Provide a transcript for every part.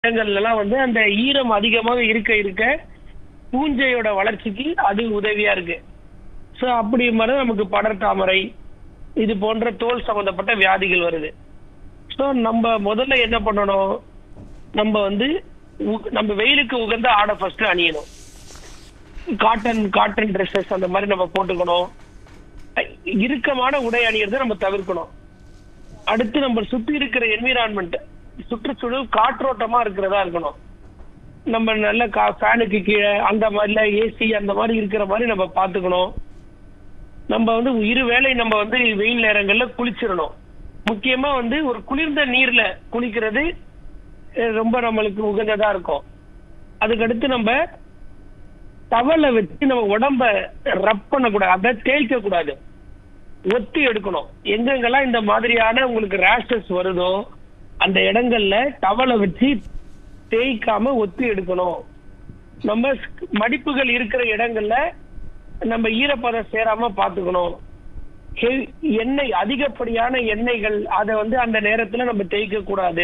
இடங்கள்லாம் வந்து அந்த ஈரம் அதிகமாக இருக்க இருக்க பூஞ்சையோட வளர்ச்சிக்கு அது உதவியா இருக்கு ஸோ அப்படி மாதிரி நமக்கு படர்தாமரை இது போன்ற தோல் சம்பந்தப்பட்ட வியாதிகள் வருது ஸோ நம்ம முதல்ல என்ன பண்ணணும் நம்ம வந்து உ- நம்ம வெயிலுக்கு உகந்த ஆடை ஃபர்ஸ்ட் அணியணும் காட்டன் காட்டன் ட்ரெஸ்ஸஸ் அந்த மாதிரி நம்ம போட்டுக்கணும் அஹ் இறுக்கமான உடை அணியறதை நம்ம தவிர்க்கணும் அடுத்து நம்ம சுத்தி இருக்கிற என்விரான்மெண்ட் சுற்றுச்சூழல் காற்றோட்டமா இருக்கிறதா இருக்கணும் நம்ம நல்ல ஃபேனுக்கு கீழே அந்த மாதிரில ஏசி அந்த மாதிரி இருக்கிற மாதிரி நம்ம பாத்துக்கணும் நம்ம வந்து இரு வேளை நம்ம வந்து வெயில் நேரங்கள்ல குளிச்சிடணும் முக்கியமா வந்து ஒரு குளிர்ந்த நீர்ல குளிக்கிறது அஹ், ரொம்ப நம்மளுக்கு உகந்ததா இருக்கும் அதுக்கடுத்து நம்ம டவலை வச்சு நம்ம உடம்ப ரப் பண்ணக்கூடாது அதை தேய்க்க கூடாது ஒத்தி எடுக்கணும் எங்கெங்கெல்லாம் இந்த மாதிரியான உங்களுக்கு ரேஷஸ் வருதோ அந்த இடங்கள்ல டவலை வச்சு தேய்க்காம ஒத்தி எடுக்கணும் நம்ம ஸ்- மடிப்புகள் இருக்கிற இடங்கள்ல நம்ம ஈரப்பதம் சேராம பாத்துக்கணும் ஹெ- எண்ணெய் அதிகப்படியான எண்ணெய்கள் அதை வந்து அந்த நேரத்துல நம்ம தேய்க்க கூடாது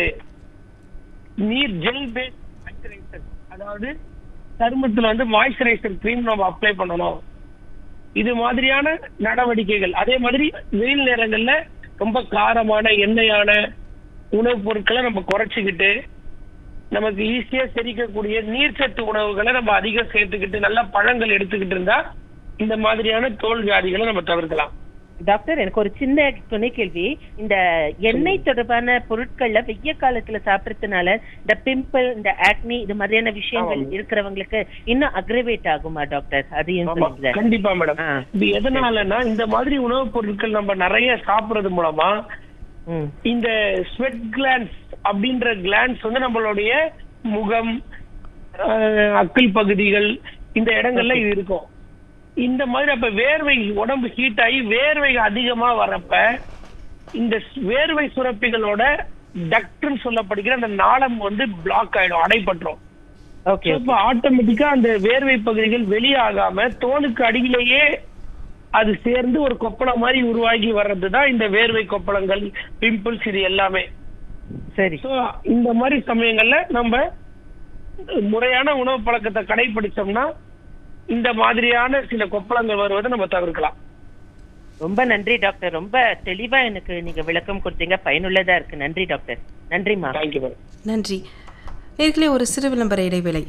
நீர் ஜெல் பேஸ்ட் மாய்ஸ்சரைசர் அதாவது சருமத்துல வந்து மாய்ஸ்சரைசர் கிரீம் நம்ம அப்ளை பண்ணணும் இது மாதிரியான நடவடிக்கைகள் அதே மாதிரி வெயில் நேரங்கள்ல ரொம்ப காரமான எண்ணெயான உணவுப் பொருட்களை நம்ம குறைச்சிக்கிட்டு நமக்கு ஈஸியா செரிக்கக்கூடிய நீர்ச்சத்து உணவுகளை நம்ம அதிகம் சேர்த்துக்கிட்டு நல்ல பழங்கள் எடுத்துக்கிட்டு இருந்தா இந்த மாதிரியான தோல் வியாதிகளை நம்ம தவிர்க்கலாம் டாக்டர் எனக்கு ஒரு சின்ன துணை கேள்வி இந்த எண்ணெய் தொடர்பான பொருட்கள்ல வெய்ய காலத்துல சாப்பிடறதுனால இந்த பிம்பிள் இந்த ஆக்னி இது மாதிரியான விஷயங்கள் ஆமாம். இருக்கிறவங்களுக்கு இன்னும் அக்ரவேட் ஆகுமா டாக்டர் அதையும் ஆமா, சொல்லுங்க கண்டிப்பா மேடம் ஆ. இது எதனாலன்னா இந்த மாதிரி உணவுப் பொருட்கள் நம்ம நிறைய சாப்பிடுறது மூலமா ம். இந்த ஸ்வெட் கிளான்ஸ் அப்படின்ற கிளான்ஸ் வந்து நம்மளுடைய முகம் அஹ், அக்கிள் பகுதிகள் இந்த இடங்கள்ல இது இருக்கும் இந்த மாதிரி அப்ப வேர்வை உடம்பு ஹீட் ஆகி வேர்வை அதிகமா வரப்ப இந்த ஸ்- வேர்வை சுரப்பிகளோட டக்ட்னு சொல்லப்படுகிற அந்த நாளம் வந்து பிளாக் ஆயிடும் அடைபட்டுரும் ஓகே இப்ப ஆட்டோமேட்டிக்கா அந்த வேர்வை பகுதிகள் வெளியாகாம தோலுக்கு அடியிலேயே அது சேர்ந்து ஒரு கொப்பளம் மாதிரி உருவாகி வர்றதுதான் இந்த வேர்வை கொப்பளங்கள் பிம்பிள்ஸ் இது எல்லாமே சரி சோ இந்த மாதிரி சமயங்கள்ல நம்ம முறையான உணவு பழக்கத்தை கடைபிடிச்சோம்னா இந்த மாதிரியான சில கொப்பளங்கள் வருவதை நம்ம தவிர்க்கலாம் ரொம்ப நன்றி டாக்டர் ரொம்ப தெளிவா எனக்கு நீங்க விளக்கம் கொடுத்தீங்க பயனுள்ளதா இருக்கு நன்றி டாக்டர் நன்றிமா தேங்க்யூ மேடம் நன்றி நேர்களே ஒரு சிறு விளம்பர இடைவேளை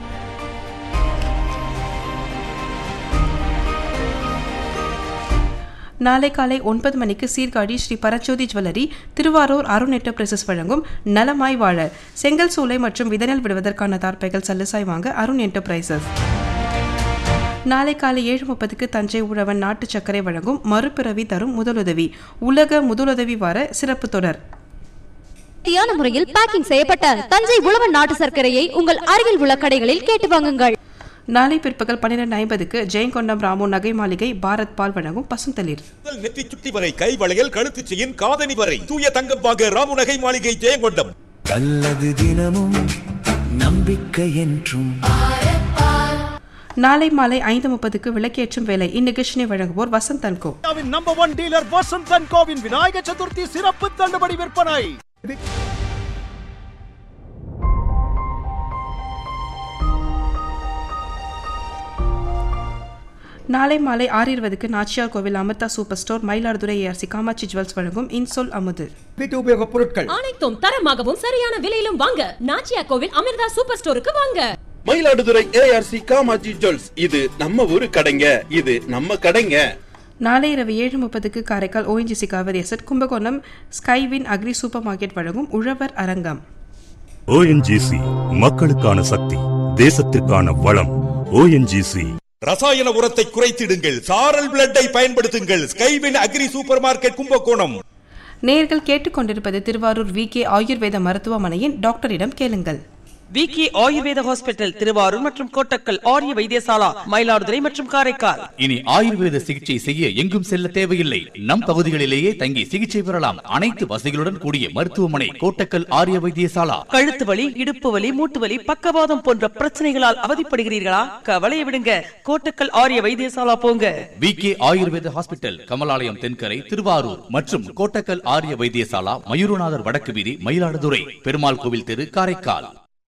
நாளை காலை ஒன்பது மணிக்கு சீர்காழி ஸ்ரீ பரஞ்சோதி ஜுவல்லரி திருவாரூர் அருண் என்டர்பிரைசஸ் வழங்கும் நலமாய் வாழ செங்கல் சூளை மற்றும் விதனல் விடுவதற்கான தார்ப்பைகள் சல்லுசாய் வாங்க அருண் என்டர்பிரைசஸ் நாளை காலை ஏழு முப்பதுக்கு தஞ்சை உழவன் நாட்டு சர்க்கரை வழங்கும் மறுபிறவி தரும் முதலுதவி உலக முதலுதவி வார சிறப்பு தொடர் சரியான முறையில் பேக்கிங் செய்யப்பட்ட தஞ்சை உழவன் நாட்டு சர்க்கரையை உங்கள் அருகில் உள்ள கடைகளில் கேட்டு வாங்குங்கள் நாளை பிற்பகல் பன்னிரண்டு ஐம்பதுக்கு ஜெயங்கொண்டம் ராமு நகை மாளிகை பாரத் பால் வழங்கும் பசுந்தளிர் முதல் நெற்றி சுட்டி வரை கை வளையல் கழுத்து செயின் காதணி வரை தூய தங்கம் வாங்க ராமு நகை மாளிகை ஜெயங்கொண்டம் நல்லது தினமும் நம்பிக்கை என்றும் நாளை மாலை ஐந்து முப்பதுக்கு விளக்கேற்றும் வேலை இந்நிகழ்ச்சியை வழங்குவோர் வசந்த் அன்கோ இந்தியாவின் number one dealer Vasanth and கோவின் விநாயக சதுர்த்தி சிறப்பு தள்ளுபடி விற்பனை நாளை மாலை ஆறு இருபதுக்கு Nachiyar Koil Amirtha super store Mayiladuthurai ARC Kamatchi jewels வழங்கும் இன்சொல் அமுது வீட்டு உபயோகப் பொருட்கள் அனைத்தும் தரமாகவும் சரியான விலையிலும் வாங்க நாச்சியா கோவில் அமிர்தா சூப்பர் ஸ்டோருக்கு வாங்க மயிலாடுதுறை ஏஆர்சி காமாஜி ஜுவல்ஸ் இது நம்ம ஊரு கடைங்க இது நம்ம கடைங்க நாளை இரவு ஏழு முப்பதுக்கு Karaikal ONGC Cauvery asset Kumbakonam Skywin agri super market வழங்கும் உழவர் அரங்கம் ஓஎன்ஜிசி மக்களுக்கான சக்தி தேசத்திற்கான வளம் ஓஎன்ஜிசி ரசாயன உரத்தை குறைத்திடுங்கள் சாரல் பிளட்டை பயன்படுத்துங்கள் Skywin agri super market Kumbakonam நேர்கள் கேட்டுக்கொண்டிருப்பது திருவாரூர் வி கே ஆயுர்வேத மருத்துவமனையின் டாக்டரிடம் கேளுங்கள் விகே ஆயுர்வேத ஹாஸ்பிட்டல் திருவாரூர் மற்றும் கோட்டக்கல் ஆரிய வைத்தியசாலா மயிலாடுதுறை மற்றும் காரைக்கால் இனி ஆயுர்வேத சிகிச்சை செய்ய எங்கும் செல்ல தேவையில்லை நம் பகுதிகளிலேயே தங்கி சிகிச்சை பெறலாம் அனைத்து வசதிகளுடன் கூடிய மருத்துவமனை கோட்டக்கல் ஆரிய வைத்தியசாலா கழுத்து வலி இடுப்பு வலி மூட்டு வலி பக்கவாதம் போன்ற பிரச்சனைகளால் அவதிப்படுகிறீர்களா கவலையை விடுங்க கோட்டக்கல் ஆரிய வைத்தியசாலா போங்க V K Ayurveda hospital Kamalalayam Thenkarai Thiruvarur மற்றும் கோட்டக்கல் ஆரிய வைத்தியசாலா மயூரநாதர் வடக்கு வீதி மயிலாடுதுறை பெருமாள் கோவில் தெரு காரைக்கால்